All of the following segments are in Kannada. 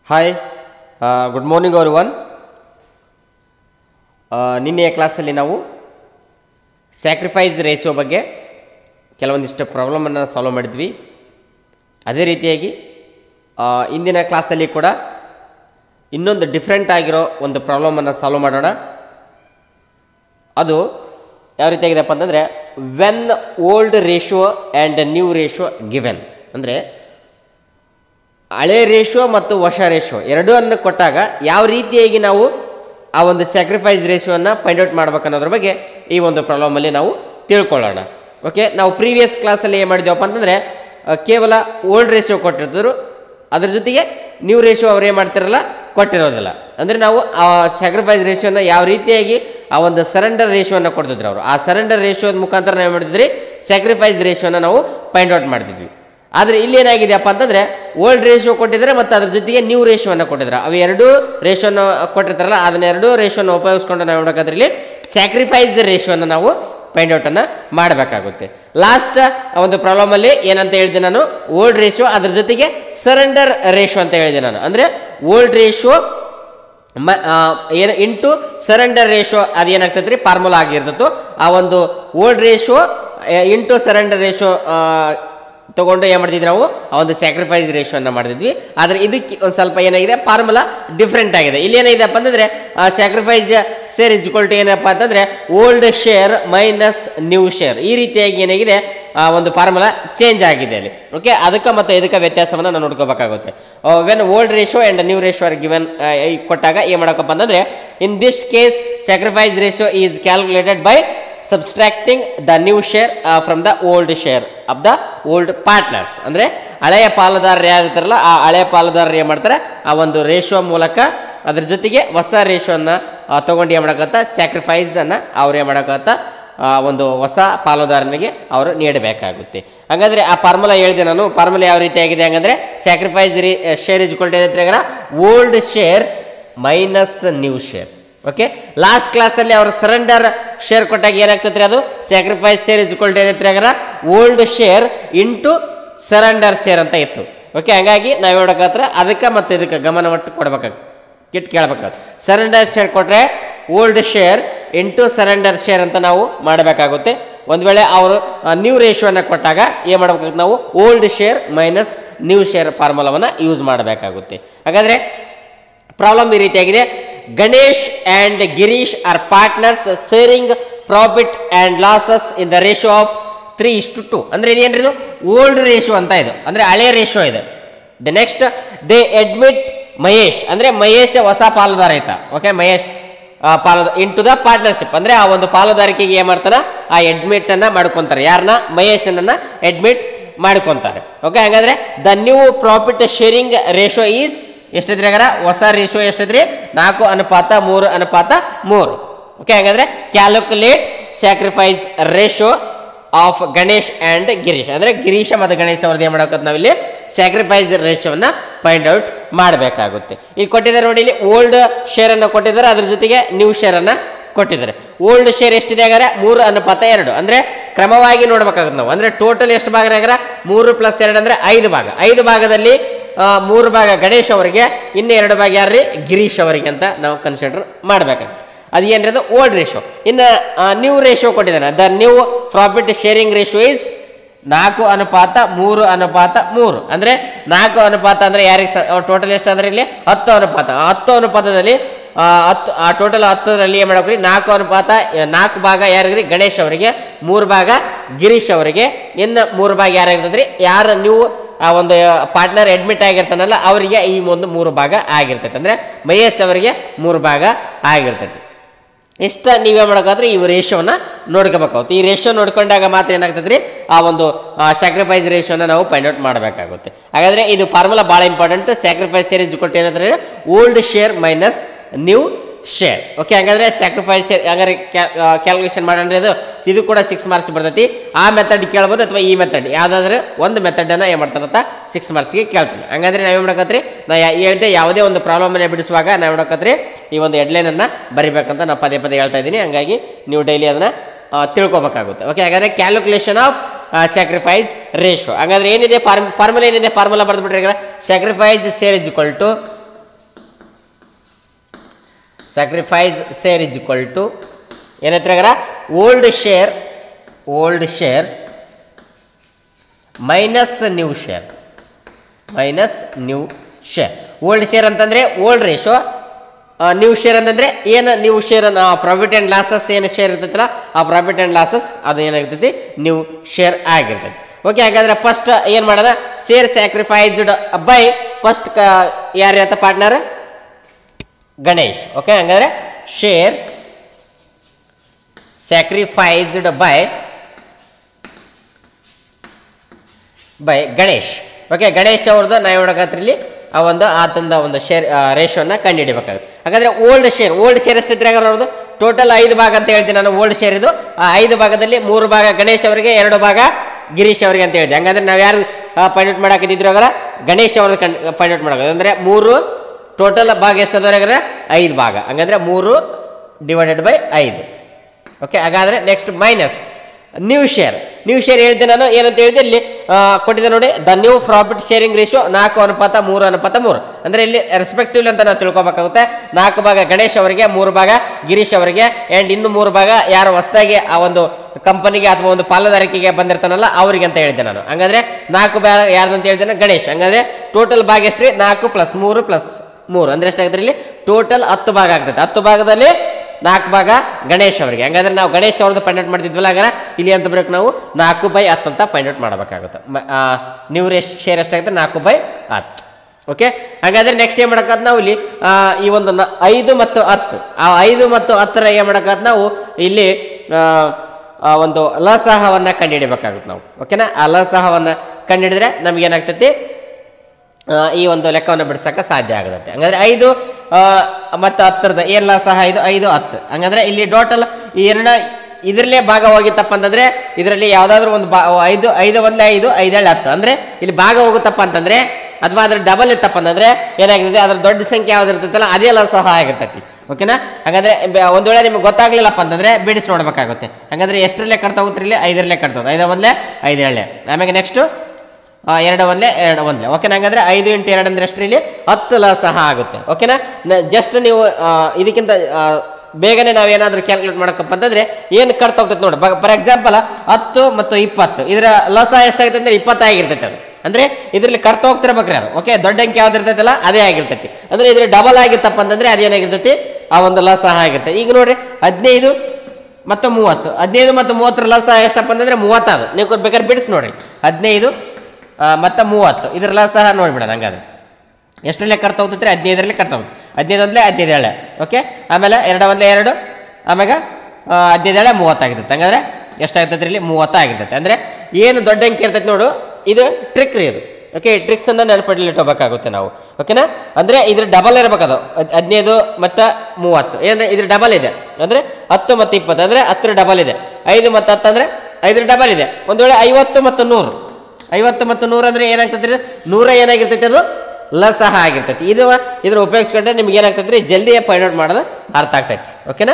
hi good morning hour one ನಿನ್ನೆಯ ಕ್ಲಾಸಲ್ಲಿ ನಾವು ಸ್ಯಾಕ್ರಿಫೈಸ್ ರೇಷಿಯೋ ಬಗ್ಗೆ ಕೆಲವೊಂದಿಷ್ಟು ಪ್ರಾಬ್ಲಮನ್ನು ಸಾಲ್ವ್ ಮಾಡಿದ್ವಿ ಅದೇ ರೀತಿಯಾಗಿ ಆ, ಇಂದಿನ ಕ್ಲಾಸಲ್ಲಿ ಕೂಡ ಇನ್ನೊಂದು ಡಿಫ್ರೆಂಟ್ ಆಗಿರೋ ಒಂದು ಪ್ರಾಬ್ಲಮನ್ನು ಸಾಲ್ವ್ ಮಾಡೋಣ ಅದು ಯಾವ ರೀತಿಯಾಗಿದೆಪ್ಪ ಅಂತಂದರೆ when old ratio and new ratio given ಅಂದರೆ ಹಳೆ ರೇಷಿಯೋ ಮತ್ತು ಹೊಸ ರೇಷಿಯೋ ಎರಡನ್ನು ಕೊಟ್ಟಾಗ ಯಾವ ರೀತಿಯಾಗಿ ನಾವು ಆ ಒಂದು ಸ್ಯಾಕ್ರಿಫೈಸ್ ರೇಷಿಯೋನ ಫೈಂಡ್ ಔಟ್ ಮಾಡ್ಬೇಕು ಅನ್ನೋದ್ರ ಬಗ್ಗೆ ಈ ಒಂದು ಪ್ರಾಬ್ಲಮಲ್ಲಿ ನಾವು ತಿಳ್ಕೊಳ್ಳೋಣ ಓಕೆ ನಾವು ಪ್ರೀವಿಯಸ್ ಕ್ಲಾಸಲ್ಲಿ ಏನು ಮಾಡಿದ್ದೇವಪ್ಪ ಅಂತಂದರೆ ಆ, ಕೇವಲ ಓಲ್ಡ್ ರೇಷಿಯೋ ಕೊಟ್ಟಿರ್ತಾರೆ ಅದ್ರ ಜೊತೆಗೆ ನ್ಯೂ ರೇಷಿಯೋ ಅವ್ರು ಏನು ಮಾಡ್ತಿರಲ್ಲ ಕೊಟ್ಟಿರೋದಿಲ್ಲ ಅಂದರೆ ನಾವು ಆ ಸ್ಯಾಕ್ರಿಫೈಸ್ ರೇಷಿಯೋನ ಯಾವ ರೀತಿಯಾಗಿ ಆ ಒಂದು ಸರೆಂಡರ್ ರೇಷಿಯೋನ ಕೊಡ್ತಿದ್ರು ಅವರು ಆ ಸರೆಂಡರ್ ರೇಷಿಯೋದ ಮುಖಾಂತರ ನಾವು ಏನು ಮಾಡ್ತಿದ್ರಿ ಸ್ಯಾಕ್ರಿಫೈಸ್ ರೇಷಿಯೋನ ನಾವು ಫೈಂಡ್ ಔಟ್ ಮಾಡ್ತಿದ್ವಿ ಆದರೆ ಇಲ್ಲಿ ಏನಾಗಿದೆಯಪ್ಪ ಅಂತಂದ್ರೆ ಓಲ್ಡ್ ರೇಷಿಯೋ ಕೊಟ್ಟಿದ್ರೆ ಮತ್ತು ಅದ್ರ ಜೊತೆಗೆ ನ್ಯೂ ರೇಷಿಯೋನ ಕೊಟ್ಟಿದ್ದಾರೆ ಅವು ಎರಡೂ ರೇಷಿಯೋನ ಕೊಟ್ಟಿರ್ತಾರಲ್ಲ ಅದನ್ನ ಎರಡೂ ರೇಷಿಯೋನ ಉಪಯೋಗಿಸ್ಕೊಂಡು ನಾವು ನೋಡೋಕ್ಕಾದ್ರೆ ಇಲ್ಲಿ ಸ್ಯಾಕ್ರಿಫೈಸ್ ರೇಷಿಯೋನ ನಾವು ಫೈಂಡ್ ಔಟ್ ಅನ್ನ ಮಾಡಬೇಕಾಗುತ್ತೆ ಲಾಸ್ಟ್ ಒಂದು ಪ್ರಾಬ್ಲಮ್ ಅಲ್ಲಿ ಏನಂತ ಹೇಳಿದೆ ನಾನು ಓಲ್ಡ್ ರೇಷಿಯೋ ಅದ್ರ ಜೊತೆಗೆ ಸರೆಂಡರ್ ರೇಷಿಯೋ ಅಂತ ಹೇಳಿದೆ ನಾನು ಅಂದ್ರೆ ಓಲ್ಡ್ ರೇಷಿಯೋ ಮ ಏನು ಇಂಟು ಸರೆಂಡರ್ ರೇಷೋ ಅದು ಏನಾಗ್ತೈತೆ ರೀ ಫಾರ್ಮುಲಾ ಆಗಿರ್ತತ್ತು ಆ ಒಂದು old ratio into surrender ratio ತಗೊಂಡು ಏನು ಮಾಡ್ತಿದ್ವಿ ನಾವು ಆ ಒಂದು ಸ್ಯಾಕ್ರಿಫೈಸ್ ರೇಷೋನ ಮಾಡ್ತಿದ್ವಿ ಆದರೆ ಇದಕ್ಕೆ ಒಂದು ಸ್ವಲ್ಪ ಏನಾಗಿದೆ ಫಾರ್ಮುಲಾ ಡಿಫ್ರೆಂಟ್ ಆಗಿದೆ ಇಲ್ಲಿ ಏನಾಗಿದೆಪ್ಪ ಅಂತಂದ್ರೆ ಸ್ಯಾಕ್ರಿಫೈಸ್ ಶೇರ್ ಇಜ್ಕೊಲ್ ಟು ಏನಪ್ಪ ಅಂತಂದ್ರೆ old share minus new share ಈ ರೀತಿಯಾಗಿ ಏನಾಗಿದೆ ಆ ಒಂದು ಫಾರ್ಮುಲಾ ಚೇಂಜ್ ಆಗಿದೆ ಅಲ್ಲಿ ಓಕೆ ಅದಕ್ಕೆ ಮತ್ತೆ ಇದಕ್ಕೆ ವ್ಯತ್ಯಾಸವನ್ನು ನಾವು ನೋಡ್ಕೋಬೇಕಾಗುತ್ತೆ when old ratio and new ratio are given ಕೊಟ್ಟಾಗ ಏನು ಮಾಡಬೇಕಪ್ಪ ಅಂತಂದ್ರೆ in this case sacrifice ratio is calculated by subtracting the new share from the old share of the old partners ಅಂದ್ರೆ ಹಳೆಯ ಪಾಲುದಾರರು ಯಾರು ಇರ್ತಾರಲ್ಲ ಆ ಹಳೆಯ ಪಾಲುದಾರರು ಏನು ಮಾಡ್ತಾರೆ ಆ ಒಂದು ರೇಷೋ ಮೂಲಕ ಅದ್ರ ಜೊತೆಗೆ ಹೊಸ ರೇಷೋನ ತಗೊಂಡು ಏನು ಮಾಡಕತ್ತ ಸ್ಯಾಕ್ರಿಫೈಸ್ ಅನ್ನ ಅವ್ರು ಏನು ಮಾಡಕತ್ತ ಆ ಒಂದು ಹೊಸ ಪಾಲುದಾರನಿಗೆ ಅವರು ನೀಡಬೇಕಾಗುತ್ತೆ ಹಾಗಾದ್ರೆ ಆ ಫಾರ್ಮುಲಾ ಹೇಳಿದೆ ನಾನು ಫಾರ್ಮುಲಾ ಯಾವ ರೀತಿ ಆಗಿದೆ ಹಂಗಂದ್ರೆ ಸ್ಯಾಕ್ರಿಫೈಸ್ ಶೇರ್ ಇಸ್ ಏನಂದ್ರೆ old share minus new share okay last ಕ್ಲಾಸಲ್ಲಿ ಅವರು ಸರೆಂಡರ್ ಶೇರ್ ಕೊಟ್ಟಾಗ ಏನಾಗ್ತೈತ್ರಿ ಅದು ಸ್ಯಾಕ್ರಿಫೈಸ್ ಶೇರ್ ಇಸ್ ಏನಂದ್ರೆ old share into surrender share ಅಂತ ಇತ್ತು ಓಕೆ ಹಂಗಾಗಿ ನಾವು ಹೇಳಕತ್ರ ಅದಕ್ಕೆ ಮತ್ತೆ ಇದಕ್ಕೆ ಗಮನ ಒಟ್ಟು ಕೊಡ್ಬೇಕಾಗ್ತದೆ ಕಿಟ್ ಕೇಳ್ಬೇಕಾಗುತ್ತೆ ಸರೆಂಡರ್ ಶೇರ್ ಕೊಟ್ರೆ old share into surrender share ಅಂತ ನಾವು ಮಾಡಬೇಕಾಗುತ್ತೆ ಒಂದು ವೇಳೆ ಅವರು ನ್ಯೂ ರೇಷಿಯೋನ ಕೊಟ್ಟಾಗ ಏನು ಮಾಡಬೇಕಾಗುತ್ತೆ ನಾವು old share minus new share ಫಾರ್ಮುಲಾವನ್ನು ಯೂಸ್ ಮಾಡಬೇಕಾಗುತ್ತೆ ಹಾಗಾದರೆ ಪ್ರಾಬ್ಲಮ್ ಈ ರೀತಿಯಾಗಿದೆ Ganesh and Girish are partners sharing profit and losses in the ratio of three ಇಷ್ಟು ಟು ಅಂದ್ರೆ ಇದೇನ್ರಿ ಇದು ಓಲ್ಡ್ ರೇಷಿಯೋ ಅಂತ ಇದು ಅಂದ್ರೆ ಹಳೆ ರೇಷಿಯೋ ಇದೆ the next day admit Mahesh ಅಂದ್ರೆ ಮಹೇಶ್ ಹೊಸ ಪಾಲುದಾರ ಆಯ್ತಾ ಓಕೆ ಮಹೇಶ್ ಪಾಲು ಇನ್ ಟು ದ ಪಾರ್ಟ್ನರ್ಶಿಪ್ ಅಂದ್ರೆ ಆ ಒಂದು ಪಾಲುದಾರಿಕೆಗೆ ಏನ್ ಮಾಡ್ತಾರ ಆ ಅಡ್ಮಿಟ್ ಅನ್ನ ಮಾಡ್ಕೊಂತಾರೆ ಯಾರನ್ನ ಮಹೇಶನನ್ನ ಅಡ್ಮಿಟ್ ಮಾಡ್ಕೊಂತಾರೆ ಓಕೆ ಹಾಗಾದ್ರೆ the new profit sharing ratio is ಎಷ್ಟಿದ್ರಿ ಹಾಗಾರ ಹೊಸ ರೇಷೋ ಎಷ್ಟಿದ್ರಿ ನಾಲ್ಕು ಅನುಪಾತ ಮೂರು ಅನುಪಾತ ಮೂರು ಓಕೆ ಹಾಗಾದ್ರೆ calculate sacrifice ratio of Ganesh and Girish ಅಂದ್ರೆ ಗಿರೀಶ ಮತ್ತು ಗಣೇಶ್ ಅವ್ರದ್ದು ಏನ್ ಮಾಡಬೇಕು ನಾವಿಲ್ಲಿ ಸ್ಯಾಕ್ರಿಫೈಸ್ ರೇಷೋವನ್ನ ಫೈಂಡ್ ಔಟ್ ಮಾಡಬೇಕಾಗುತ್ತೆ ಇಲ್ಲಿ ಕೊಟ್ಟಿದ್ದಾರೆ ನೋಡಿ ಇಲ್ಲಿ ಓಲ್ಡ್ ಶೇರ್ ಅನ್ನ ಕೊಟ್ಟಿದ್ದಾರೆ ಅದ್ರ ಜೊತೆಗೆ ನ್ಯೂ ಶೇರ್ ಅನ್ನ ಕೊಟ್ಟಿದ್ದಾರೆ ಓಲ್ಡ್ ಶೇರ್ ಎಷ್ಟಿದೆ ಹಾಗಾದ್ರೆ ಮೂರು ಅನುಪಾತ ಎರಡು ಅಂದ್ರೆ ಕ್ರಮವಾಗಿ ನೋಡ್ಬೇಕಾಗುತ್ತೆ ನಾವು ಅಂದ್ರೆ ಟೋಟಲ್ ಎಷ್ಟು ಭಾಗ ಹಾಗಾದ್ರೆ ಮೂರು ಪ್ಲಸ್ ಎರಡು ಅಂದ್ರೆ ಐದು ಭಾಗ ಐದು ಭಾಗದಲ್ಲಿ ಆ, ಮೂರು ಭಾಗ ಗಣೇಶ್ ಅವರಿಗೆ ಇನ್ನು ಎರಡು ಭಾಗ ಯಾರ್ರಿ ಗಿರೀಶ್ ಅವರಿಗೆ ಅಂತ ನಾವು ಕನ್ಸಿಡರ್ ಮಾಡ್ಬೇಕಾಗುತ್ತೆ ಅದು ಏನ್ರಿ ಅದು ಓಲ್ಡ್ ರೇಷೋ ಇನ್ನು ನ್ಯೂ ರೇಷೋ ಕೊಟ್ಟಿದ್ದಾನೆ the new profit sharing ratio is ನಾಲ್ಕು ಅನುಪಾತ ಮೂರು ಅನುಪಾತ ಮೂರು ಅಂದ್ರೆ ನಾಲ್ಕು ಅನುಪಾತ ಅಂದ್ರೆ ಯಾರಿಗೆ ಟೋಟಲ್ ಎಷ್ಟು ಅಂದ್ರೆ ಇಲ್ಲಿ ಹತ್ತು ಅನುಪಾತ ಆ ಹತ್ತು ಅನುಪಾತದಲ್ಲಿ ಆ, ಹತ್ತು ಆ ಟೋಟಲ್ ಹತ್ತರಲ್ಲಿ ಏನು ಮಾಡ್ಬೇಕ್ರಿ ನಾಲ್ಕು ಅನುಪಾತ ಆ, ನಾಲ್ಕು ಭಾಗ ಯಾರಿಗ್ರಿ ಗಣೇಶ್ ಅವರಿಗೆ ಮೂರು ಭಾಗ ಗಿರೀಶ್ ಅವರಿಗೆ ಇನ್ನು ಮೂರು ಭಾಗ ಯಾರಾಗಿರ್ತದ್ರಿ ಯಾರು ನೀವು ಆ ಒಂದು ಪಾರ್ಟ್ನರ್ ಅಡ್ಮಿಟ್ ಆಗಿರ್ತಾನಲ್ಲ ಅವರಿಗೆ ಈ ಒಂದು ಮೂರು ಭಾಗ ಆಗಿರ್ತೈತೆ ಅಂದ್ರೆ ಮಹೇಶ್ ಅವರಿಗೆ ಮೂರು ಭಾಗ ಆಗಿರ್ತೈತಿ ಇಷ್ಟ ನೀವೇ ಮಾಡೋಕ್ಕಾದ್ರೆ ಈ ರೇಷೋನ ನೋಡ್ಕೋಬೇಕಾಗುತ್ತೆ ಈ ರೇಷೋ ನೋಡ್ಕೊಂಡಾಗ ಮಾತ್ರ ಏನಾಗ್ತದ್ರಿ ಆ ಒಂದು ಸ್ಯಾಕ್ರಿಫೈಸ್ ರೇಷೋನ ನಾವು ಫೈಂಡ್ ಔಟ್ ಮಾಡಬೇಕಾಗುತ್ತೆ ಹಾಗಾದ್ರೆ ಇದು ಫಾರ್ಮುಲಾ ಭಾಳ ಇಂಪಾರ್ಟೆಂಟ್ ಸ್ಯಾಕ್ರಿಫೈಸ್ ಶೇರ್ ಕೊಟ್ಟು ಏನಂದ್ರೆ old share minus new share okay ಹಾಗಾದ್ರೆ ಸ್ಯಾಕ್ರಿಫೈಸ್ ಶೇರ್ ಹಂಗಾರೆ ಕ್ಯಾಲ್ಕುಲೇಷನ್ ಮಾಡೋಣ ಇದು ಇದು ಕೂಡ ಸಿಕ್ಸ್ ಮಾರ್ಕ್ಸ್ ಬರ್ತೈತಿ ಆ ಮೆಥಡ್ ಕೇಳ್ಬೋದು ಅಥವಾ ಈ ಮೆಥಡ್ ಯಾವ್ದಾದ್ರೆ ಒಂದು ಮೆಥಡ್ ಅನ್ನ ಏನ್ ಮಾಡ್ತಾರಂತ ಸಿಕ್ಸ್ ಮಾರ್ಕ್ಸ್ಗೆ ಕೇಳ್ತೀನಿ ಹಂಗಂದ್ರೆ ನಾವೇನ್ ಮಾಡಕತ್ರಿ ನಾ ಯಾ- ಹೇಳ್ದೆ ಯಾವುದೇ ಒಂದು ಪ್ರಾಬ್ಲಮ್ ಅನ್ನ ಬಿಡಿಸುವಾಗ ನಾವು ಮಾಡಕತ್ರಿ ಈ ಒಂದು ಹೆಡ್ಲೈನ್ ಅನ್ನ ಬರಿಬೇಕಂತ ನಾ ಪದೇ ಪದೇ ಹೇಳ್ತಾ ಇದ್ದೀನಿ ಹಂಗಾಗಿ ನೀವು ಡೈಲಿ ಅದನ್ನ ಆ, ತಿಳ್ಕೊಬೇಕಾಗುತ್ತೆ ಓಕೆ ಹಾಗಾದ್ರೆ ಕ್ಯಾಲ್ಕುಲೇಷನ್ ಆಫ್ ಸ್ಯಾಕ್ರಿಫೈಸ್ ರೇಷೋ ಹಾಗಾದ್ರೆ ಏನಿದೆ ಫಾರ್ಮ್ ಫಾರ್ಮುಲಾ ಏನಿದೆ ಫಾರ್ಮುಲಾ ಬರೆದ್ಬಿಟ್ರೆ ಈಗ sacrifice share is equal to sacrifice share is equal to ಏನೈತ್ರಾಗಾರ old share old share minus new share minus new share old share ಅಂತಂದ್ರೆ ಓಲ್ಡ್ ರೇಷೋ ನ್ಯೂ ಶೇರ್ ಅಂತಂದ್ರೆ ಏನು new share profit and losses ಏನು ಶೇರ್ ಇರ್ತೈತಲ್ಲ ಆ ಪ್ರಾಫಿಟ್ ಆ್ಯಂಡ್ ಲಾಸಸ್ ಅದು ಏನಾಗಿರ್ತೈತಿ ನ್ಯೂ ಶೇರ್ ಆಗಿರ್ತೈತಿ ಓಕೆ ಹಾಗಾದ್ರೆ ಫಸ್ಟ್ ಏನು ಮಾಡೋಣ ಶೇರ್ ಸ್ಯಾಕ್ರಿಫೈಸ್ಡ್ ಬೈ ಫಸ್ಟ್ ಯಾರು ಅಂತ ಪಾರ್ಟ್ನರ್ ಗಣೇಶ್ ಓಕೆ ಹಂಗಾದ್ರೆ share sacrificed by by Ganesh okay Ganesh ಅವ್ರದ್ದು ನಾವು ನೋಡಕತ್ರ ಇಲ್ಲಿ ಆ ಒಂದು ಆತಂದ ಒಂದು ಶೇರ್ ರೇಷೋನ ಕಂಡುಹಿಡಿಬೇಕಾಗುತ್ತೆ ಹಾಗಾದ್ರೆ ಓಲ್ಡ್ ಶೇರ್ ಓಲ್ಡ್ ಶೇರ್ ಎಷ್ಟಿದ್ರೆ ಅವ್ರದ್ದು ಟೋಟಲ್ ಐದು ಭಾಗ ಅಂತ ಹೇಳ್ತೀನಿ ನಾನು ಓಲ್ಡ್ ಶೇರ್ ಇದು ಆ ಐದು ಭಾಗದಲ್ಲಿ ಮೂರು ಭಾಗ ಗಣೇಶ್ ಅವರಿಗೆ ಎರಡು ಭಾಗ ಗಿರೀಶ್ ಅವರಿಗೆ ಅಂತ ಹೇಳಿದೆ ಹಂಗಂದ್ರೆ ನಾವು ಯಾರು ಪಾಯಿಂಟ್ ಔಟ್ ಮಾಡಾಕಿದ್ರು ಅವಾಗ ಗಣೇಶ್ ಅವ್ರದ್ದು ಕಣ್ ಪಾಯಿಂಟ್ ಔಟ್ ಮಾಡೋದು ಅಂದ್ರೆ ಮೂರು ಟೋಟಲ್ ಭಾಗ ಎಷ್ಟದವರೆಗೆ ಐದು ಭಾಗ ಹಂಗಂದ್ರೆ ಮೂರು ಡಿವೈಡೆಡ್ ಬೈ ಐದು ಓಕೆ ಹಾಗಾದ್ರೆ next minus new share new share ಹೇಳಿದ್ದೆ ನಾನು ಏನಂತ ಹೇಳಿದೆ ಇಲ್ಲಿ ಆ, ಕೊಟ್ಟಿದ್ದೆ ನೋಡಿ the new profit sharing ratio ನಾಲ್ಕು ಅನುಪಾತ ಮೂರು ಅನುಪಾತ ಮೂರು ಅಂದ್ರೆ ಇಲ್ಲಿ ರೆಸ್ಪೆಕ್ಟಿವ್ಲಿ ಅಂತ ನಾವು ತಿಳ್ಕೊಬೇಕಾಗುತ್ತೆ ನಾಲ್ಕು ಭಾಗ ಗಣೇಶ್ ಅವರಿಗೆ ಮೂರು ಭಾಗ ಗಿರೀಶ್ ಅವರಿಗೆ ಅಂಡ್ ಇನ್ನು ಮೂರು ಭಾಗ ಯಾರು ಹೊಸದಾಗಿ ಆ ಒಂದು ಕಂಪನಿಗೆ ಅಥವಾ ಒಂದು ಪಾಲುದಾರಿಕೆಗೆ ಬಂದಿರ್ತಾನಲ್ಲ ಅವರಿಗೆ ಅಂತ ಹೇಳಿದ್ದೆ ನಾನು ಹಂಗಂದ್ರೆ ನಾಲ್ಕು ಭಾಗ ಯಾರ್ದಂತ ಹೇಳಿದ್ದೇನೆ ಗಣೇಶ್ ಹಂಗಂದ್ರೆ ಟೋಟಲ್ ಭಾಗ ಎಷ್ಟ್ರಿ ನಾಲ್ಕು ಪ್ಲಸ್ ಮೂರು ಪ್ಲಸ್ ಮೂರು ಅಂದ್ರೆ ಎಷ್ಟಾಗುತ್ತೆ ಇಲ್ಲಿ ಟೋಟಲ್ ಹತ್ತು ಭಾಗ ಆಗ್ತದೆ ಹತ್ತು ಭಾಗದಲ್ಲಿ ನಾಲ್ಕು ಭಾಗ ಗಣೇಶ್ ಅವರಿಗೆ ಹಂಗಾದ್ರೆ ನಾವು ಗಣೇಶ್ ಅವ್ರದ್ದು ಫೈಂಡ್ ಔಟ್ ಮಾಡ್ತಿದ್ವಲ್ಲ ಹಾಗಾದ್ರೆ ಇಲ್ಲಿ ಅಂತ ಬರೋಕೆ ನಾವು ನಾಲ್ಕು ಬೈ ಹತ್ತು ಅಂತ ಫೈಂಡ್ ಔಟ್ ಮಾಡಬೇಕಾಗುತ್ತೆ ಮ- ಆ, ನೀವು ಎಷ್ಟು ಶೇರ್ ಎಷ್ಟಾಗುತ್ತೆ ನಾಲ್ಕು ಬೈ ಹತ್ತು ಓಕೆ ಹಾಗಾದ್ರೆ ನೆಕ್ಸ್ಟ್ ಏನ್ ಮಾಡಕತ್ ನಾವು ಇಲ್ಲಿ ಆ, ಈ ಒಂದು ನ- ಐದು ಮತ್ತು ಹತ್ತು ಆ ಐದು ಮತ್ತು ಹತ್ತರ ಏನ್ ಮಾಡಕತ್ ನಾವು ಇಲ್ಲಿ ಆ, ಆ ಒಂದು ಲಸಹವನ್ನ ಕಂಡುಹಿಡಿಬೇಕಾಗುತ್ತೆ ನಾವು ಓಕೆನಾ ಆ ಲಸಹವನ್ನ ಕಂಡುಹಿಡಿದ್ರೆ ನಮ್ಗೆ ಏನಾಗ್ತೈತಿ ಆ, ಈ ಒಂದು ಲೆಕ್ಕವನ್ನು ಬಿಡಿಸಕ್ಕೆ ಸಾಧ್ಯ ಆಗುತ್ತೆ ಹಂಗಂದ್ರೆ ಐದು ಆ, ಮತ್ತು ಹತ್ತರದ ಎಲ್ಲ ಸಹ ಐದು ಐದು ಹತ್ತು ಹಂಗಂದ್ರೆ ಇಲ್ಲಿ ಟೋಟಲ್ ಈ ಎರಡ ಇದರಲ್ಲೇ ಭಾಗ ಹೋಗಿತ್ತಪ್ಪ ಅಂತಂದ್ರೆ ಇದರಲ್ಲಿ ಯಾವ್ದಾದ್ರು ಒಂದು ಬಾ ಐದು ಐದು ಒಂದೇ ಐದು ಐದೇಳು ಹತ್ತು ಅಂದ್ರೆ ಇಲ್ಲಿ ಭಾಗ ಹೋಗುತ್ತಪ್ಪ ಅಂತಂದ್ರೆ ಅಥವಾ ಅದ್ರ ಡಬಲ್ ಇತ್ತಪ್ಪ ಅಂತಂದ್ರೆ ಏನಾಗ್ತದೆ ಅದ್ರ ದೊಡ್ಡ ಸಂಖ್ಯೆ ಯಾವ್ದು ಇರ್ತೈತಲ್ಲ ಅದೇ ಎಲ್ಲ ಸಹ ಆಗಿರ್ತೈತಿ ಓಕೆನಾ ಹಾಗಾದ್ರೆ ಬ- ಒಂದ್ ವೇಳೆ ನಿಮ್ಗೆ ಗೊತ್ತಾಗ್ಲಿಲ್ಲಪ್ಪ ಅಂತಂದ್ರೆ ಬಿಡಿಸಿ ನೋಡ್ಬೇಕಾಗುತ್ತೆ ಹಾಗಾದ್ರೆ ಎಷ್ಟರಲ್ಲೇ ಕಟ್ತಾ ಹೋಗ್ತಿರಿ ಇಲ್ಲಿ ಐದರಲ್ಲೇ ಕಟ್ತಾ ಹೋಗುತ್ತೆ ಐದು ಒಂದ್ಲೆ ಐದು ಎಳ್ಳೆ ಆಮೇಲೆ ನೆಕ್ಸ್ಟ್ ಆ, ಎರಡು ಒಂದ್ಲೆ ಎರಡು ಒಂದ್ಲೆ ಓಕೆನಾ ಹಂಗಂದ್ರೆ ಐದು ಇಂಟು ಎರಡು ಅಂದ್ರೆ ಎಷ್ಟು ಇಲ್ಲಿ ಹತ್ತು ಲ ಸಹ ಆಗುತ್ತೆ ಓಕೆನಾ ಜಸ್ಟ್ ನೀವು ಆ, ಇದಕ್ಕಿಂತ ಆ, ಬೇಗನೆ ನಾವೇನಾದ್ರೂ ಕ್ಯಾಲ್ಕುಲೇಟ್ ಮಾಡಕಪ್ಪ ಅಂತಂದ್ರೆ ಏನು ಕಟ್ತಾ ಹೋಗ್ತೈತೆ ನೋಡಿ ಫಾರ್ ಎಕ್ಸಾಂಪಲ್ ಹತ್ತು ಮತ್ತು ಇಪ್ಪತ್ತು ಇದರ ಲಸ ಎಷ್ಟಾಗುತ್ತೆ ಅಂದ್ರೆ ಇಪ್ಪತ್ತಾಗಿರ್ತೈತೆ ಅದು ಅಂದ್ರೆ ಇದ್ರಲ್ಲಿ ಕಟ್ತಾ ಹೋಗ್ತಿರ್ಬೇಕ್ರಿ ಅದು ಓಕೆ ದೊಡ್ಡ ಅಂಕಿ ಯಾವ್ದು ಇರ್ತೈತಲ್ಲ ಅದೇ ಆಗಿರ್ತೈತಿ ಅಂದ್ರೆ ಇದ್ರ ಡಬಲ್ ಆಗಿತ್ತಪ್ಪ ಅಂತಂದ್ರೆ ಅದೇನಾಗಿರ್ತೈತಿ ಆ ಒಂದು ಲಸ ಆಗಿರ್ತೈತಿ ಈಗ ನೋಡ್ರಿ ಹದಿನೈದು ಮತ್ತು ಮೂವತ್ತು ಹದಿನೈದು ಮತ್ತು ಮೂವತ್ತರ ಲಸ ಎಷ್ಟಪ್ಪ ಅಂತಂದ್ರೆ ಮೂವತ್ತಾರು ನೀವು ಬೇಕಾದ್ರೆ ಬಿಡಿಸಿ ನೋಡಿ ಹದಿನೈದು ಆ, ಮತ್ತು ಮೂವತ್ತು ಇದ್ರಲ್ಲ ಸಹ ನೋಡ್ಬಿಡೋಣ ಹಂಗಾದ್ರೆ ಎಷ್ಟರಲ್ಲೇ ಕರ್ತಾ ಹೋಗ್ತೈತ್ರಿ ಹದಿನೈದರಲ್ಲೇ ಕರ್ತಾ ಹೋಗ್ತದೆ ಹದಿನೈದು ಒಂದಲೇ ಹದಿನೈದು ಎಳೆ ಓಕೆ ಆಮೇಲೆ ಎರಡು ಒಂದಲೇ ಎರಡು ಆಮ್ಯಾಗ ಆ, ಹದಿನೈದು ಎಳೆ ಮೂವತ್ತಾಗಿರ್ತೈತೆ ಹಂಗಾದ್ರೆ ಎಷ್ಟಾಗ್ತೈತೆ ಇಲ್ಲಿ ಮೂವತ್ತಾಗಿರ್ತೈತೆ ಅಂದ್ರೆ ಏನು ದೊಡ್ಡ ಅಂಕಿ ಇರ್ತೈತೆ ನೋಡು ಇದು ಟ್ರಿಕ್ ರೀ ಇದು ಓಕೆ ಈ ಟ್ರಿಕ್ಸ್ ಅನ್ನ ನೆನಪಲ್ಲಿ ಇಟ್ಕೋಬೇಕಾಗುತ್ತೆ ನಾವು ಓಕೆನಾ ಅಂದ್ರೆ ಇದ್ರ ಡಬಲ್ ಇರಬೇಕದು ಹದ್- ಹದಿನೈದು ಮತ್ತು ಮೂವತ್ತು ಏನಂದ್ರೆ ಇದ್ರ ಡಬಲ್ ಇದೆ ಅಂದ್ರೆ ಹತ್ತು ಮತ್ತು ಇಪ್ಪತ್ತು ಅಂದ್ರೆ ಹತ್ತರ ಡಬಲ್ ಇದೆ ಐದು ಮತ್ತು ಹತ್ತು ಅಂದ್ರೆ ಐದರ ಡಬಲ್ ಇದೆ ಒಂದು ವೇಳೆ ಐವತ್ತು ಮತ್ತು ನೂರು ಐವತ್ತು ಮತ್ತು ನೂರು ಅಂದ್ರೆ ಏನಾಗ್ತೈತಿ ನೂರ ಏನಾಗಿರ್ತೈತಿ ಅದು ಲ ಸಹ ಆಗಿರ್ತೈತಿ ಇದು ಇದ್ರ ಉಪಯೋಗಿಸ್ಕೊಂಡ್ರೆ ನಿಮ್ಗೆ ಏನಾಗ್ತೈತಿ ಜಲ್ದಿ ಫೈಂಡ್ ಔಟ್ ಮಾಡೋದು ಅರ್ಥ ಆಗ್ತೈತಿ ಓಕೆನಾ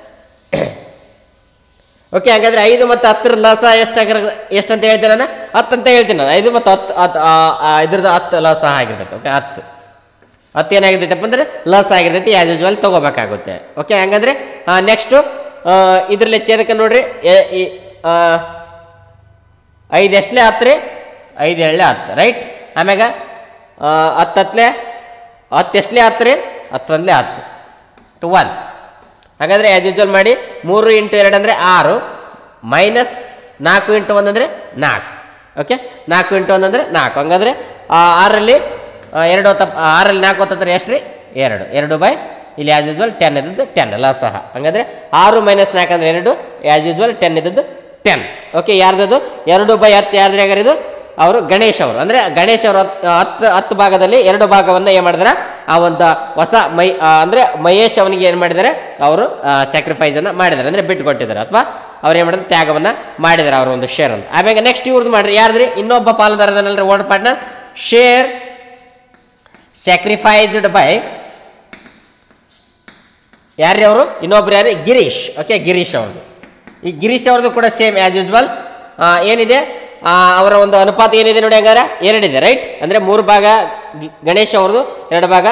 ಓಕೆ ಹಾಗಾದ್ರೆ ಐದು ಮತ್ತು ಹತ್ತರ ಲಸ ಎಷ್ಟಾಗಿರ ಎಷ್ಟಂತ ಹೇಳ್ತೀನಿ ನಾನು ಹತ್ತು ಅಂತ ಹೇಳ್ತೀನಿ ನಾನು ಐದು ಮತ್ತು ಹತ್ತು ಹತ್ತು ಆ, ಆ, ಇದ್ರದ್ದು ಹತ್ತು ಲಸ ಆಗಿರ್ತೈತೆ ಓಕೆ ಹತ್ತು ಹತ್ತು ಏನಾಗಿರ್ತೈತಪ್ಪ ಅಂದ್ರೆ ಲಸ್ ಆಗಿರ್ತೈತಿ ಆಸ್ ಯೂಸ್ವಲ್ ತಗೋಬೇಕಾಗುತ್ತೆ ಓಕೆ ಹಂಗಂದ್ರೆ ನೆಕ್ಸ್ಟು ಇದ್ರಲ್ಲಿ ಛೇದಕ ನೋಡ್ರಿ ಎ- ಈ, ಆ, ಐದು ಎಷ್ಟಲೇ ಹತ್ತು ರೀ ಐದು ಎಳ್ಳೆ ಹತ್ತು ರೈಟ್ ಆಮ್ಯಾಗ ಆ, ಹತ್ತು ಹತ್ತಲೆ ಹತ್ತು ಎಷ್ಟಲೇ ಹತ್ತು ರೀ ಹತ್ತೊಂದಲೇ ಹತ್ತು ಟು ಒನ್ ಹಾಗಾದ್ರೆ ಆಸ್ ಯೂಸ್ವಲ್ ಮಾಡಿ ಮೂರು ಇಂಟು ಎರಡು ಅಂದರೆ ಆರು ಮೈನಸ್ ನಾಲ್ಕು ಇಂಟು ಒಂದು ಅಂದರೆ ನಾಲ್ಕು ಓಕೆ ನಾಲ್ಕು ಇಂಟು ಒಂದು ಅಂದರೆ ನಾಲ್ಕು ಹಂಗಂದ್ರೆ ಆ, ಆರಲ್ಲಿ ಆ, ಎರಡು ಹೊತ್ತ ಆರಲ್ಲಿ ನಾಲ್ಕು ಹೊತ್ತಂದ್ರೆ ಎಷ್ಟು ರೀ ಎರಡು ಎರಡು ಬೈ ಇಲ್ಲಿ ಆಸ್ ಯೂಸ್ವಲ್ ಟೆನ್ ಇದ್ದದ್ದು ಟೆನ್ ಎಲ್ಲ ಸಹ ಹಂಗಂದ್ರೆ ಆರು ಮೈನಸ್ ನಾಲ್ಕು ಅಂದ್ರೆ ಎರಡು ಆಸ್ ಯೂಸ್ವಲ್ ಟೆನ್ ಇದ್ದದ್ದು ಟೆನ್ ಓಕೆ ಯಾರ್ದದು ಎರಡು ಬೈ ಹತ್ತು ಯಾರ್ದ್ರಾಗಾರ ಇದು ಅವರು ಗಣೇಶ್ ಅವರು ಅಂದ್ರೆ ಗಣೇಶ್ ಅವರು ಹತ್ತು ಹತ್ತು ಹತ್ತು ಭಾಗದಲ್ಲಿ ಎರಡು ಭಾಗವನ್ನ ಏನ್ ಮಾಡಿದಾರೆ ಆ ಒಂದು ಹೊಸ ಮೈ ಆ, ಅಂದ್ರೆ ಮಹೇಶ್ ಅವನಿಗೆ ಏನ್ ಮಾಡಿದ್ದಾರೆ ಅವರು ಸ್ಯಾಕ್ರಿಫೈಸ್ ಅನ್ನ ಮಾಡಿದ್ದಾರೆ ಅಂದ್ರೆ ಬಿಟ್ಟು ಕೊಟ್ಟಿದ್ದಾರೆ ಅಥವಾ ಅವ್ರು ಏನ್ ಮಾಡಿದ್ರೆ ತ್ಯಾಗವನ್ನ ಮಾಡಿದ್ದಾರೆ ಅವ್ರ ಒಂದು ಶೇರ್ ಅಂತ ಆಮೇಲೆ ನೆಕ್ಸ್ಟ್ ಇವ್ರದ್ದು ಮಾಡ್ರಿ ಯಾರ್ದ್ರಿ ಇನ್ನೊಬ್ಬ ಪಾಲುದಾರದನಲ್ರಿ old partner share sacrificed by ಯಾರ್ರಿ ಅವರು ಇನ್ನೊಬ್ರು ಯಾರು ಗಿರೀಶ್ ಓಕೆ ಗಿರೀಶ್ ಅವ್ರದ್ದು ಈ ಗಿರೀಶ್ ಅವ್ರದ್ದು ಕೂಡ ಸೇಮ್ ಆಸ್ ಯೂಸ್ವಲ್ ಏನಿದೆ ಆ, ಅವರ ಒಂದು ಅನುಪಾತ ಏನಿದೆ ನೋಡಿ ಹಂಗಾರ ಎರಡಿದೆ ರೈಟ್ ಅಂದ್ರೆ ಮೂರು ಭಾಗ ಗಿ- ಗಣೇಶ್ ಅವ್ರದ್ದು ಎರಡು ಭಾಗ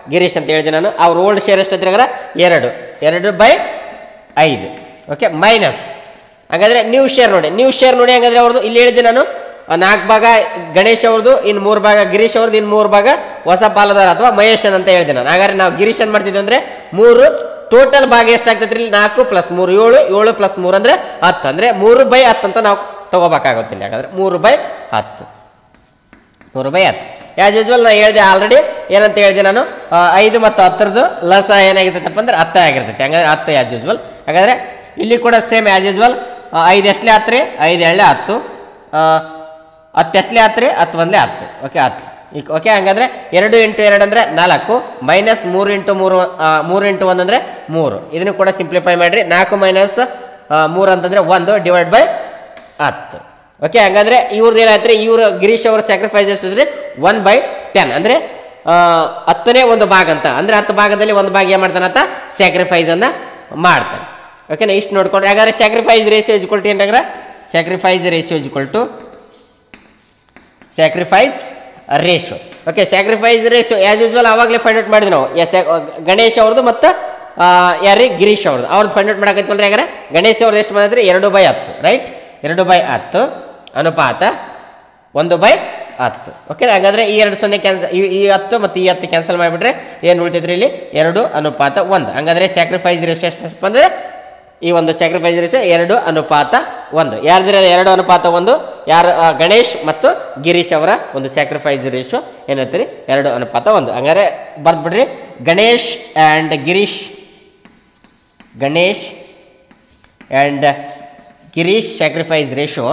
ಗಿರೀಶ್ ಅಂತ ಹೇಳಿದೆ ನಾನು ಅವ್ರ ಓಲ್ಡ್ ಶೇರ್ ಎಷ್ಟು ಐತ್ರಿ ಹಾಗಾದ್ರೆ ಎರಡು ಎರಡು ಬೈ ಐದು ಓಕೆ ಮೈನಸ್ ಹಾಗಾದ್ರೆ ನ್ಯೂ ಶೇರ್ ನೋಡಿ ನ್ಯೂ ಶೇರ್ ನೋಡಿ ಹಾಗಾದ್ರೆ ಅವ್ರದ್ದು ಇಲ್ಲಿ ಹೇಳಿದ್ದೆ ನಾನು ನಾಲ್ಕು ಭಾಗ ಗಣೇಶ್ ಅವ್ರದ್ದು ಇನ್ನು ಮೂರು ಭಾಗ ಗಿರೀಶ್ ಅವ್ರದ್ದು ಇನ್ನು ಮೂರು ಭಾಗ ಹೊಸ ಪಾಲುದಾರ ಅಥವಾ ಮಹೇಶನ್ ಅಂತ ಹೇಳಿದೆ ನಾನು ಹಾಗಾದ್ರೆ ನಾವು ಗಿರೀಶ್ ಏನ್ ಮಾಡ್ತಿದ್ವಿ ಅಂದ್ರೆ ಮೂರು ಟೋಟಲ್ ಭಾಗ ಎಷ್ಟಾಗ್ತೈತ್ರಿ ಇಲ್ಲಿ ನಾಲ್ಕು ಪ್ಲಸ್ ಮೂರು ಏಳು ಏಳು ಪ್ಲಸ್ ಮೂರು ಅಂದ್ರೆ ಹತ್ತು ಅಂದ್ರೆ ಮೂರು ಬೈ ಹತ್ತು ಅಂತ ನಾವು ತಗೋಬೇಕಾಗುತ್ತಿಲ್ಲ ಹಾಗಾದ್ರೆ ಮೂರು ಬೈ ಹತ್ತು ಮೂರು ಬೈ ಹತ್ತು ಆಸ್ ಯೂಸ್ವಲ್ ನಾನು ಹೇಳಿದೆ ಆಲ್ರೆಡಿ ಏನಂತ ಹೇಳಿದೆ ನಾನು ಆ, ಐದು ಮತ್ತು ಹತ್ತರದ್ದು ಲಸ ಏನಾಗಿರ್ತೈತಪ್ಪ ಅಂದ್ರೆ ಹತ್ತ ಆಗಿರ್ತೈತೆ ಹಂಗಾದ್ರೆ ಹತ್ತು ಆಸ್ ಯೂಸ್ವಲ್ ಹಾಗಾದ್ರೆ ಇಲ್ಲಿ ಕೂಡ ಸೇಮ್ ಆಸ್ ಯೂಸ್ವಲ್ ಐದು ಎಷ್ಟಲೇ ಹತ್ತು ರೀ ಐದು ಎಳ್ಳೆ ಹತ್ತು ಆ, ಹತ್ತು ಎಷ್ಟಲೇ ಹತ್ತು ರೀ ಹತ್ತು ಒಂದಲೇ ಹತ್ತು ಓಕೆ ಹತ್ತು ಈಗ ಓಕೆ ಹಂಗಂದ್ರೆ ಎರಡು ಇಂಟು ಎರಡು ಅಂದ್ರೆ ನಾಲ್ಕು ಮೈನಸ್ ಮೂರು ಇಂಟು ಮೂರು ಆ, ಮೂರು ಇಂಟು ಒಂದು ಅಂದ್ರೆ ಮೂರು ಇದನ್ನು ಕೂಡ ಸಿಂಪ್ಲಿಫೈ ಮಾಡ್ರಿ ನಾಲ್ಕು ಮೈನಸ್ ಮೂರು ಅಂತಂದ್ರೆ ಒಂದು ಡಿವೈಡ್ ಬೈ ಹತ್ತು ಓಕೆ ಹಂಗಂದ್ರೆ ಇವ್ರದ್ದು ಏನಾಯ್ತು ಇವ್ರು ಗಿರೀಶ್ ಅವ್ರ ಸ್ಯಾಕ್ರಿಫೈಸ್ ಎಷ್ಟಿದ್ರೆ ಒನ್ ಬೈ ಟೆನ್ ಅಂದ್ರೆ ಆ, ಹತ್ತನೇ ಒಂದು ಭಾಗ ಅಂತ ಅಂದ್ರೆ ಹತ್ತು ಭಾಗದಲ್ಲಿ ಒಂದು ಭಾಗ ಏನ್ ಮಾಡ್ತಾನಂತ ಸ್ಯಾಕ್ರಿಫೈಸ್ ಅನ್ನ ಮಾಡ್ತಾನೆ ಓಕೆನಾ ಇಷ್ಟು ನೋಡ್ಕೊಂಡ್ರೆ ಹಾಗಾದ್ರೆ ಸ್ಯಾಕ್ರಿಫೈಸ್ ರೇಷಿಯೋ ಇಜ್ಕೊಲ್ ಟು ಏನಾಗ್ರ sacrifice ratio is equal to sacrifice ratio okay sacrifice ratio as usual ಅವಾಗಲೇ ಫೈಂಡ್ ಔಟ್ ಮಾಡಿದ್ವಿ ನಾವು ಎಸ್ ಗಣೇಶ್ ಅವ್ರದ್ದು ಮತ್ತು ಯಾರಿ ಗಿರೀಶ್ ಅವ್ರದ್ದು ಅವ್ರದ್ದು ಫೈಂಡ್ ಔಟ್ ಮಾಡಕೈತಲ್ರಿ ಹಾಗಾದ್ರೆ ಗಣೇಶ್ ಅವ್ರದ್ದು ಎಷ್ಟು ಬಂದೈತ್ರಿ ಎರಡು ಬೈ ಹತ್ತು ರೈಟ್ ಎರಡು ಬೈ ಹತ್ತು ಅನುಪಾತ ಒಂದು ಬೈ ಹತ್ತು ಓಕೆ ಹಾಗಾದ್ರೆ ಈ ಎರಡು ಸೊನ್ನೆ ಕ್ಯಾನ್ಸಲ್ ಈ ಹತ್ತು ಮತ್ತು ಈ ಹತ್ತು ಕ್ಯಾನ್ಸಲ್ ಮಾಡಿಬಿಟ್ರೆ ಏನು ಉಳಿತೈತ್ರಿ ಇಲ್ಲಿ ಎರಡು ಅನುಪಾತ ಒಂದು ಹಂಗಾದ್ರೆ ಸ್ಯಾಕ್ರಿಫೈಸ್ ರೇಷೋ ಎಷ್ಟು ಬಂದರೆ ಈ ಒಂದು ಸ್ಯಾಕ್ರಿಫೈಸ್ ರೇಷೋ ಎರಡು ಅನುಪಾತ ಒಂದು ಯಾರ್ದಿರ ಎರಡು ಅನುಪಾತ ಒಂದು ಯಾರು ಆ, ಗಣೇಶ್ ಮತ್ತು ಗಿರೀಶ್ ಅವರ ಒಂದು ಸ್ಯಾಕ್ರಿಫೈಸ್ ರೇಷೋ ಏನಂತೀರಿ ಎರಡು ಅನುಪಾತ ಒಂದು ಹಂಗಾರೆ ಬರ್ದ್ಬಿಡ್ರಿ Ganesh and Girish Ganesh and Girish sacrifice ratio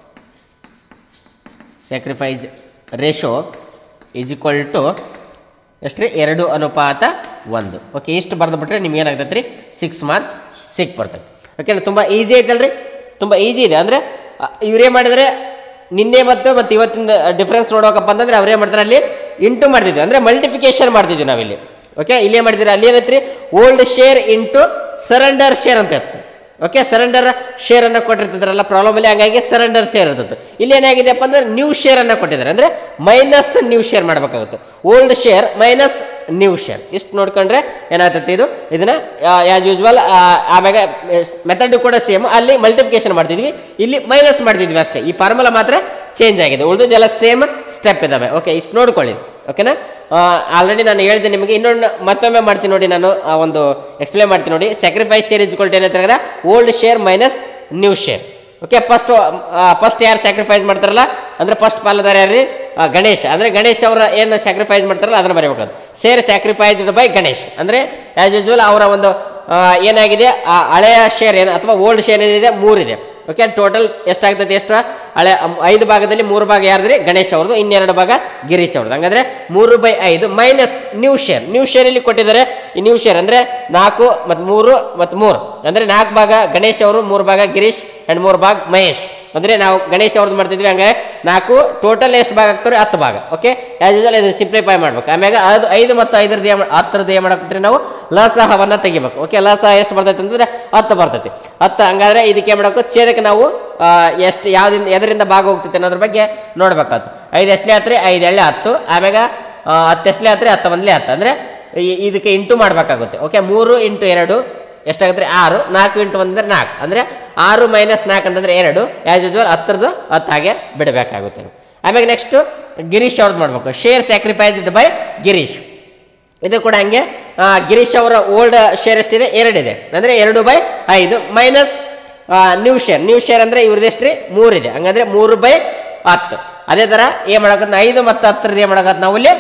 sacrifice ratio is equal to ಎಷ್ಟು ರೀ ಎರಡು ಅನುಪಾತ ಒಂದು ಓಕೆ ಇಷ್ಟು ಬರೆದ್ಬಿಟ್ರೆ ನಿಮ್ಗೆ ಏನಾಗ್ತೈತೆ ರೀ ಸಿಕ್ಸ್ ಮಾರ್ಕ್ಸ್ ಸಿಕ್ ಬರ್ತೈತೆ ಓಕೆ ತುಂಬ ಈಸಿ ಐತಲ್ರಿ ತುಂಬ ಈಸಿ ಇದೆ ಅಂದರೆ ಇವ್ರೇನು ಮಾಡಿದರೆ ನಿನ್ನೆ ಮತ್ತು ಮತ್ತು ಇವತ್ತಿನ ಡಿಫ್ರೆನ್ಸ್ ನೋಡೋಕಪ್ಪ ಅಂತಂದ್ರೆ ಅವ್ರೇನು ಮಾಡ್ತಾರೆ ಅಲ್ಲಿ ಇಂಟು ಮಾಡ್ತಿದ್ವಿ ಅಂದರೆ ಮಲ್ಟಿಫಿಕೇಶನ್ ಮಾಡ್ತಿದ್ವಿ ನಾವಿಲ್ಲಿ ಓಕೆ ಇಲ್ಲೇ ಮಾಡಿದ್ರೆ ಅಲ್ಲಿ ಏನೈತ್ರಿ old share into surrender share ಅಂತ ಇರ್ತದೆ ಓಕೆ ಸರೆಂಡರ್ ಶೇರ್ ಅನ್ನ ಕೊಟ್ಟಿರ್ತಿದ್ರಲ್ಲ ಪ್ರಾಬ್ಲಮ್ ಅಲ್ಲಿ ಹಂಗಾಗಿ ಸರೆಂಡರ್ ಶೇರ್ ಇರ್ತದೆ ಇಲ್ಲಿ ಏನಾಗಿದೆಪ್ಪ ಅಂದ್ರೆ ನ್ಯೂ ಶೇರ್ ಅನ್ನ ಕೊಟ್ಟಿದ್ದಾರೆ ಅಂದ್ರೆ ಮೈನಸ್ ನ್ಯೂ ಶೇರ್ ಮಾಡ್ಬೇಕಾಗುತ್ತೆ old share minus new share ಇಷ್ಟು ನೋಡ್ಕೊಂಡ್ರೆ ಏನಾಗ್ತೈತಿ ಇದು ಇದನ್ನ ಆಸ್ ಯೂಸ್ವಲ್ ಆಮ್ಯಾಗ ಮೆಥಡ್ ಕೂಡ ಸೇಮ್ ಅಲ್ಲಿ ಮಲ್ಟಿಪ್ಲಿಕೇಶನ್ ಮಾಡ್ತಿದ್ವಿ ಇಲ್ಲಿ ಮೈನಸ್ ಮಾಡ್ತಿದ್ವಿ ಅಷ್ಟೇ ಈ ಫಾರ್ಮುಲಾ ಮಾತ್ರ ಚೇಂಜ್ ಆಗಿದೆ ಉಳಿದೆಲ್ಲ ಸೇಮ್ ಸ್ಟೆಪ್ ಇದಾವೆ ಓಕೆ ಇಷ್ಟು ನೋಡ್ಕೊಳ್ಳಿ ಓಕೆನಾ ಆಲ್ರೆಡಿ ನಾನು ಹೇಳಿದೆ ನಿಮಗೆ ಇನ್ನೊಂದು ಮತ್ತೊಮ್ಮೆ ಮಾಡ್ತೀನಿ ನೋಡಿ ನಾನು ಆ ಒಂದು ಎಕ್ಸ್ಪ್ಲೇನ್ ಮಾಡ್ತೀನಿ ನೋಡಿ ಸ್ಯಾಕ್ರಿಫೈಸ್ ಶೇರ್ ಇಸ್ಕೊಳ್ಟಿ ಏನಂತಾರೆ old share minus new share okay first first ಯಾರು ಸ್ಯಾಕ್ರಿಫೈಸ್ ಮಾಡ್ತಾರಲ್ಲ ಅಂದ್ರೆ ಫಸ್ಟ್ ಪಾಲದಾರ ಯಾರ್ರಿ ಆ, ಗಣೇಶ್ ಅಂದ್ರೆ ಗಣೇಶ್ ಅವರ ಏನು ಸ್ಯಾಕ್ರಿಫೈಸ್ ಮಾಡ್ತಾರಲ್ಲ ಅದನ್ನ ಬರೀಬೇಕು ಶೇರ್ ಸ್ಯಾಕ್ರಿಫೈಸ್ಡ್ ಬೈ ಗಣೇಶ್ ಅಂದ್ರೆ ಆಸ್ ಯೂಸ್ವಲ್ ಅವರ ಒಂದು ಆ, ಏನಾಗಿದೆ ಆ ಹಳೆಯ ಶೇರ್ ಏನು ಅಥವಾ ಓಲ್ಡ್ ಶೇರ್ ಏನಿದೆ ಮೂರಿದೆ ಓಕೆ ಟೋಟಲ್ ಎಷ್ಟಾಗ್ತೈತೆ ಎಷ್ಟು ಹಳೆ ಅಮ್- ಐದು ಭಾಗದಲ್ಲಿ ಮೂರು ಭಾಗ ಯಾರ್ದ್ರಿ ಗಣೇಶ್ ಅವ್ರದ್ದು ಇನ್ನೆರಡು ಭಾಗ ಗಿರೀಶ್ ಅವ್ರದ್ದು ಹಂಗಂದ್ರೆ ಮೂರು ಬೈ ಐದು minus new share new share ಇಲ್ಲಿ ಕೊಟ್ಟಿದ್ದಾರೆ ಈ ನ್ಯೂ ಶೇರ್ ಅಂದ್ರೆ ನಾಲ್ಕು ಮತ್ತು ಮೂರು ಮತ್ತು ಮೂರು ಅಂದ್ರೆ ನಾಲ್ಕು ಭಾಗ ಗಣೇಶ್ ಅವರು ಮೂರು ಭಾಗ ಗಿರೀಶ್ ಅಂಡ್ ಮೂರು ಭಾಗ ಮಹೇಶ್ ಅಂದ್ರೆ ನಾವು ಗಣೇಶ್ ಅವ್ರದ್ದು ಮಾಡ್ತಿದ್ವಿ ಹಂಗೆ ನಾಲ್ಕು ಟೋಟಲ್ ಎಷ್ಟು ಭಾಗ ಆಗ್ತಾರೆ ಹತ್ತು ಭಾಗ ಓಕೆ ಆಸ್ ಯೂಸಲ್ ಇದು ಸಿಂಪ್ಲಿಫೈ ಮಾಡ್ಬೇಕು ಆಮ್ಯಾಗ ಅದು ಐದು ಮತ್ತು ಐದರದ್ದು ಏನು ಹತ್ತರದ್ದು ಏನು ಮಾಡಕತ್ರಿ ನಾವು ಲಸಹವನ್ನ ತೆಗಿಬೇಕು ಓಕೆ ಲಸಹ ಎಷ್ಟು ಬರ್ತೈತೆ ಅಂತಂದ್ರೆ ಹತ್ತು ಬರ್ತೈತಿ ಹತ್ತು ಹಂಗಾದ್ರೆ ಇದಕ್ಕೆ ಏನು ಮಾಡಬೇಕು ಛೇದಕ್ಕೆ ನಾವು ಆ, ಎಷ್ಟು ಯಾವ್ದಿಂದ ಎದರಿಂದ ಭಾಗ ಹೋಗ್ತೈತೆ ಅನ್ನೋದ್ರ ಬಗ್ಗೆ ನೋಡ್ಬೇಕಾಯ್ತು ಐದು ಎಷ್ಟಲೇ ಹತ್ತು ರೀ ಐದು ಎಳ್ಳೆ ಹತ್ತು ಆಮ್ಯಾಗ ಆ, ಹತ್ತು ಎಷ್ಟಲೇ ಹತ್ತು ರೀ ಹತ್ತು ಒಂದಲೇ ಹತ್ತು ಅಂದ್ರೆ ಈ- ಇದಕ್ಕೆ ಇಂಟು ಮಾಡಬೇಕಾಗುತ್ತೆ ಓಕೆ ಮೂರು ಇಂಟು ಎರಡು ಎಷ್ಟಾಗುತ್ತೆ ರೀ ಆರು ನಾಲ್ಕು ಇಂಟು ಒಂದ್ರೆ ನಾಲ್ಕು ಅಂದ್ರೆ ಆರು ಮೈನಸ್ ನಾಲ್ಕು ಅಂತಂದ್ರೆ ಎರಡು ಆಸ್ ಯೂಸ್ವಲ್ ಹತ್ತರದ್ದು ಹತ್ತು ಹಾಗೆ ಬಿಡಬೇಕಾಗುತ್ತೆ ಆಮ್ಯಾಗ ನೆಕ್ಸ್ಟ್ ಗಿರೀಶ್ ಅವ್ರದ್ದು ಮಾಡ್ಬೇಕು ಶೇರ್ ಸ್ಯಾಕ್ರಿಫೈಸ್ಡ್ ಬೈ ಗಿರೀಶ್ ಇದು ಕೂಡ ಹಂಗೆ ಆ, ಗಿರೀಶ್ ಅವರ ಓಲ್ಡ್ ಶೇರ್ ಎಷ್ಟಿದೆ ಎರಡಿದೆ ಅಂದ್ರೆ ಎರಡು ಬೈ ಐದು minus new share new share ಅಂದ್ರೆ ಇವ್ರದ್ದು ಎಷ್ಟು ರೀ ಮೂರಿದೆ ಹಂಗಂದ್ರೆ ಮೂರು ಬೈ ಹತ್ತು ಅದೇ ತರ ಏನ್ ಮಾಡಕತ್ ಐದು ಮತ್ತು ಹತ್ತರದ್ದು ಏನ್ ಮಾಡಕತ್ ನಾವು ಇಲ್ಲಿ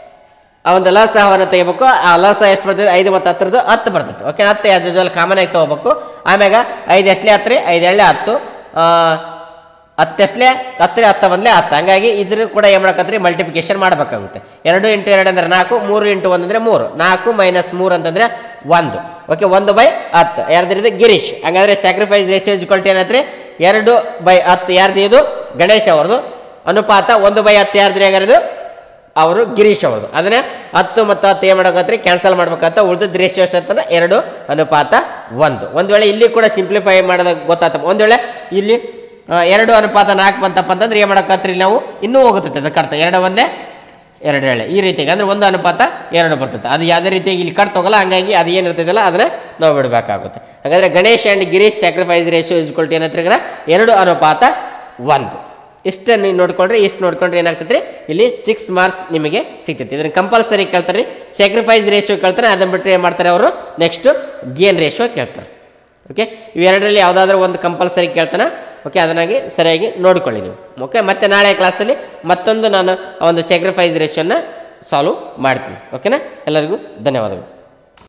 ಆ ಒಂದು ಲಸಹವನ್ನು ತೆಗಿಬೇಕು ಆ ಲಸ ಎಷ್ಟು ಬರ್ತದೆ ಐದು ಮತ್ತು ಹತ್ತರದ್ದು ಹತ್ತು ಬರ್ತೈತೆ ಓಕೆ ಹತ್ತು ಆಸ್ ಯೂಸ್ವಲ್ ಕಾಮನ್ ಆಗಿ ತಗೋಬೇಕು ಆಮ್ಯಾಗ ಐದು ಎಷ್ಟಲೇ ಹತ್ತು ರೀ ಐದು ಎಳ್ಳೆ ಹತ್ತು ಆ, ಹತ್ತು ಎಷ್ಟಲೇ ಹತ್ತು ರೀ ಹತ್ತು ಬಂದ್ಲೆ ಹತ್ತು ಹಂಗಾಗಿ ಇದ್ರ ಕೂಡ ಏನು ಮಾಡಕತ್ರಿ ಮಲ್ಟಿಪ್ಲಿಕೇಶನ್ ಮಾಡಬೇಕಾಗುತ್ತೆ ಎರಡು ಇಂಟು ಎರಡು ಅಂದ್ರೆ ನಾಲ್ಕು ಮೂರು ಇಂಟು ಒಂದು ಅಂದ್ರೆ ಮೂರು ನಾಲ್ಕು ಮೈನಸ್ ಮೂರು ಅಂತಂದ್ರೆ ಒಂದು ಓಕೆ ಒಂದು ಬೈ ಹತ್ತು ಯಾರ್ದಿರಿದು ಗಿರೀಶ್ ಹಂಗಾದ್ರೆ ಸ್ಯಾಕ್ರಿಫೈಸ್ ರೇಷಿಯೋ ಇಕ್ವಲ್ಟಿ ಏನತ್ರಿ ಎರಡು ಬೈ ಹತ್ತು ಯಾರ್ದು ಇದು ಗಣೇಶ್ ಅವ್ರದ್ದು ಅನುಪಾತ ಒಂದು ಬೈ ಹತ್ತು ಯಾರ್ದ್ರಿ ಹಂಗಾರಿದು ಅವರು ಗಿರೀಶ್ ಅವ್ರದ್ದು ಅದನ್ನ ಹತ್ತು ಮತ್ತು ಹತ್ತು ಏನು ಮಾಡ್ಬೇಕಂದ್ರೆ ಕ್ಯಾನ್ಸಲ್ ಮಾಡ್ಬೇಕಂತ ಉಳಿದ ರೇಷಿಯೋ ಎಷ್ಟು ಅಂತಂದ್ರೆ ಎರಡು ಅನುಪಾತ ಒಂದು ಒಂದು ವೇಳೆ ಇಲ್ಲಿ ಕೂಡ ಸಿಂಪ್ಲಿಫೈ ಮಾಡೋದಾಗ ಗೊತ್ತಾಗ್ತಪ್ಪ ಒಂದು ವೇಳೆ ಇಲ್ಲಿ ಆ, ಎರಡು ಅನುಪಾತ ನಾಲ್ಕು ಬಂತಪ್ಪ ಅಂತಂದ್ರೆ ಏನು ಮಾಡಕತ್ರಿ ನಾವು ಇನ್ನೂ ಹೋಗುತ್ತೆ ಅದಕ್ಕೆ ಅರ್ಥ ಎರಡು ಒಂದೇ ಎರಡು ಎಳೆ ಈ ರೀತಿಯಾಗಿ ಅಂದ್ರೆ ಒಂದು ಅನುಪಾತ ಎರಡು ಬರ್ತದೆ ಅದು ಯಾವುದೇ ರೀತಿಯಾಗಿ ಇಲ್ಲಿ ಕಟ್ ತಗೋಲ್ಲ ಹಂಗಾಗಿ ಅದು ಏನಿರ್ತದಲ್ಲ ಅದನ್ನ ನಾವು ಬಿಡಬೇಕಾಗುತ್ತೆ ಹಾಗಾದ್ರೆ Ganesh and Girish sacrifice ratio is equal to ಏನಂತಾರೆ ಎರಡು ಅನುಪಾತ ಒಂದು ಇಷ್ಟನ್ನು ನೋಡ್ಕೊಂಡ್ರೆ ಇಷ್ಟು ನೋಡ್ಕೊಂಡ್ರೆ ಏನಾಗ್ತೈತ್ರಿ ಇಲ್ಲಿ ಸಿಕ್ಸ್ ಮಾರ್ಕ್ಸ್ ನಿಮಗೆ ಸಿಗ್ತೈತಿ ಇದನ್ನ ಕಂಪಲ್ಸರಿ ಕೇಳ್ತಾರೆ ಸ್ಯಾಕ್ರಿಫೈಸ್ ರೇಷಿಯೋ ಕೇಳ್ತಾರೆ ಅದನ್ನ ಬಿಟ್ಟರೆ ಏನು ಮಾಡ್ತಾರೆ ಅವರು ನೆಕ್ಸ್ಟ್ ಗೇನ್ ರೇಷಿಯೋ ಕೇಳ್ತಾರೆ ಓಕೆ ಇವೆರಡರಲ್ಲಿ ಯಾವುದಾದ್ರೂ ಒಂದು ಕಂಪಲ್ಸರಿ ಕೇಳ್ತಾನೆ ಓಕೆ ಅದನ್ನಾಗಿ ಸರಿಯಾಗಿ ನೋಡ್ಕೊಳ್ಳಿ ನೀವು ಓಕೆ ಮತ್ತೆ ನಾಳೆ ಕ್ಲಾಸಲ್ಲಿ ಮತ್ತೊಂದು ನಾನು ಆ ಒಂದು ಸ್ಯಾಕ್ರಿಫೈಸ್ ರೇಷಿಯೋನ ಸಾಲ್ವ್ ಮಾಡ್ತೀನಿ ಓಕೆನಾ ಎಲ್ಲರಿಗೂ ಧನ್ಯವಾದಗಳು